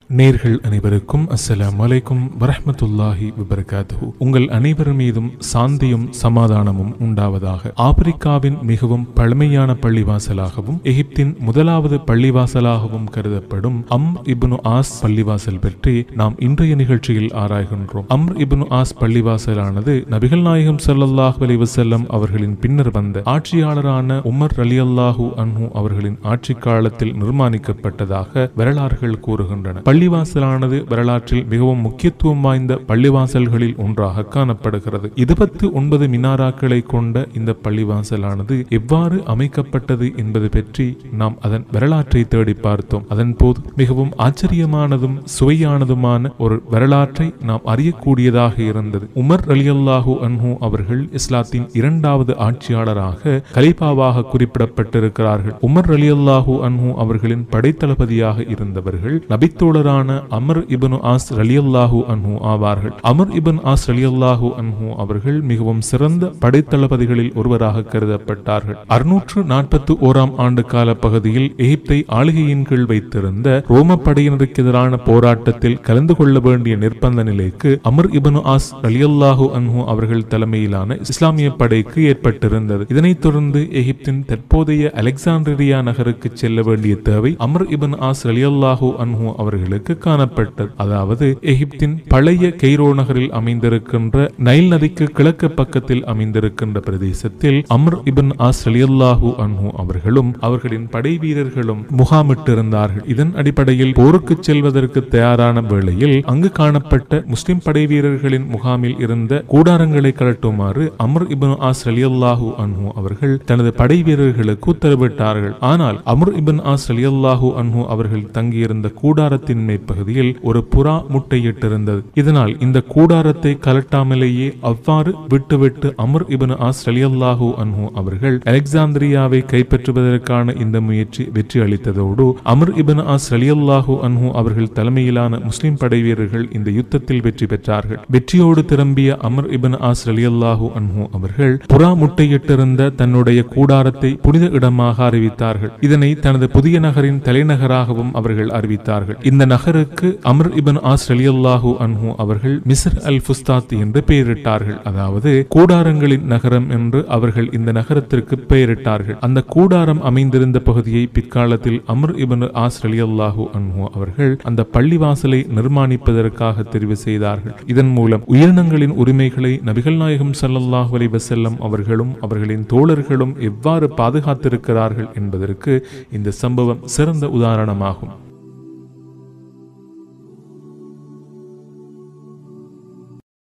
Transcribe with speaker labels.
Speaker 1: நேர்கள் அனைவருக்கும் அஸ்ஸலாமு அலைக்கும் வரஹ்மத்துல்லாஹி வபரகாத்துஹு உங்கள் அனைவர் மீதும் சாந்தியும் சமாதானமும் உண்டாவதாக ஆப்பிரிக்காவின் மிகவும் பழமையான பள்ளிவாசலாகவும் எகிப்தின் முதலாவது பள்ளிவாசலாகவும் கருதப்படும் அம் இப்னு ஆஸ் பள்ளிவாசல் பற்றி நாம் இன்றைய நிகழ்ச்சியில் ஆராய்கின்றோம் அம்ர் இப்னு ஆஸ் பள்ளிவாசலானது நபிகள் நாயகம் ஸல்லல்லாஹு அலைஹி வஸல்லம் அவர்களின் பின்னர் வந்த ஆட்சியாளரான உமர் ரலியல்லாஹு அன்ஹு அவர்களின் ஆட்சி காலத்தில் நிர்மாணிக்கப்பட்டதாக வரலாறுகள் கூறுகின்றன பள்ளிவாசலானது வரலாற்றில் மிகவும் முக்கியத்துவம் வாய்ந்த பள்ளிவாசல்களில் ஒன்றாக காணப்படுகிறது இருபத்தி ஒன்பது மினாராக்களை கொண்ட இந்த பள்ளிவாசலானது எவ்வாறு அமைக்கப்பட்டது என்பது பற்றி நாம் அதன் வரலாற்றை தேடி பார்த்தோம் அதன் போது மிகவும் ஆச்சரியமானதும் சுவையானதுமான ஒரு வரலாற்றை நாம் அறியக்கூடியதாக இருந்தது உமர் ரலியல்லாஹு அன்ஹு அவர்கள் இஸ்லாத்தின் இரண்டாவது ஆட்சியாளராக கலிபாவாக குறிப்பிடப்பட்டிருக்கிறார்கள் உமர் ரலியல்லாஹு அன்ஹு அவர்களின் படைத்தளபதியாக இருந்தவர்கள் நபித்தோழரான அமர் இபனு ஆஸ் ரலியல்லாஹு அன்ஹு ஆவார்கள் அமர் இபன் ஆஸ் ரலியல்லாஹு அன்ஹு அவர்கள் மிகவும் சிறந்த படைத்தளபதிகளில் ஒருவராக கருதப்பட்டார்கள் அறுநூற்று நாற்பத்தி ஓராம் ஆண்டு கால பகுதியில் எகிப்தை ஆளுகையின் கீழ் வைத்திருந்த ரோம படையினருக்கு எதிரான போராட்டத்தில் கலந்து கொள்ள வேண்டிய நிர்பந்த நிலைக்கு அமர் இபனு ஆஸ் ரலியல்லாஹு அன்ஹு அவர்கள் தலைமையிலான இஸ்லாமிய படைக்கு ஏற்பட்டிருந்தது இதனைத் தொடர்ந்து எகிப்தின் தற்போதைய அலெக்சாண்ட்ரியா நகருக்கு செல்ல வேண்டிய தேவை அமர் இபன் ஆஸ் ரலியல்லாஹு அன்ஹு அவர்களுக்கு காணப்பட்டது அதாவது எகிப்தின் பழைய கெய்ரோ நகரில் அமைந்திருக்கின்ற நைல் நதிக்கு கிழக்கு பக்கத்தில் அமைந்திருக்கின்ற பிரதேசத்தில் அமர் இபன் ஆஸ் ரலியல்லாஹு அன்ஹு அவர்களும் அவர்களின் படை வீரர்களும் முகாமிட்டிருந்தார்கள் இதன் அடிப்படையில் போருக்கு செல்வதற்கு தயாரான வேளையில் அங்கு காணப்பட்ட முஸ்லிம் படை வீரர்களின் முகாமில் இருந்த கூடாரங்களை கலட்டுமாறு அமர் இபன் ஆஸ் ரலியல்லாஹு அன்ஹு அவர்கள் தனது படை வீரர்களுக்கு உத்தரவிட்டார்கள் ஆனால் அமர் இபன் ஆஸ் ரலியல்லாஹு அன்ஹு அவர்கள் தங்கியிருந்த கூடாரத்தின் மேற்பகுதியில் ஒரு புறா முட்டையிட்டிருந்தது இதனால் இந்த கூடாரத்தை கலட்டாமலேயே அவ்வாறு விட்டுவிட்டு அமர் இபன் ஆஸ் ரலியல்லாஹு அன்ஹு அவர்கள் அலெக்சாந்திரியாவை கைப்பற்றுவதற்கான இந்த முயற்சி வெற்றி அளித்ததோடு அமர் இபன் ஆஸ் ரலியல்லாஹு அன்ஹு அவர்கள் தலைமையிலான முஸ்லிம் படை வீரர்கள் இந்த யுத்தத்தில் வெற்றி பெற்றார்கள் வெற்றியோடு திரும்பிய அமர் இபன் ஆஸ் ரலியல்லாஹு அன்ஹு அவர்கள் புறா முட்டையிட்டிருந்த தன்னுடைய கூடாரத்தை புனித இடமாக அறிவித்தார்கள் இதனை தனது புதிய நகரின் தலைநகராகவும் அவர்கள் அறிவித்தார்கள் இந்த நகருக்கு அமர் இபன் ஆஸ் ரலியல்லாஹு அன்ஹு அவர்கள் மிஸ்ர் அல் ஃபுஸ்தாத் என்று பெயரிட்டார்கள் அதாவது கூடாரங்களின் நகரம் என்று அவர்கள் இந்த நகரத்திற்கு பெயரிட்டார்கள் அந்த கூடாரம் அமைந்திருந்த பகுதியை பிற்காலத்தில் அமர் இபன் ஆஸ் ரலியல்லாஹு அன்ஹு அவர்கள் அந்த பள்ளிவாசலை நிர்மாணிப்பதற்காக தெரிவு செய்தார்கள் இதன் மூலம் உயிரினங்களின் உரிமைகளை நபிகள் நாயகம் ஸல்லல்லாஹு அலைஹி வஸல்லம் அவர்களும் அவர்களின் தோழர்களும் எவ்வாறு பாதுகாத்திருக்கிறார்கள் என்பதற்கு இந்த சம்பவம் சிறந்த உதாரணமாகும்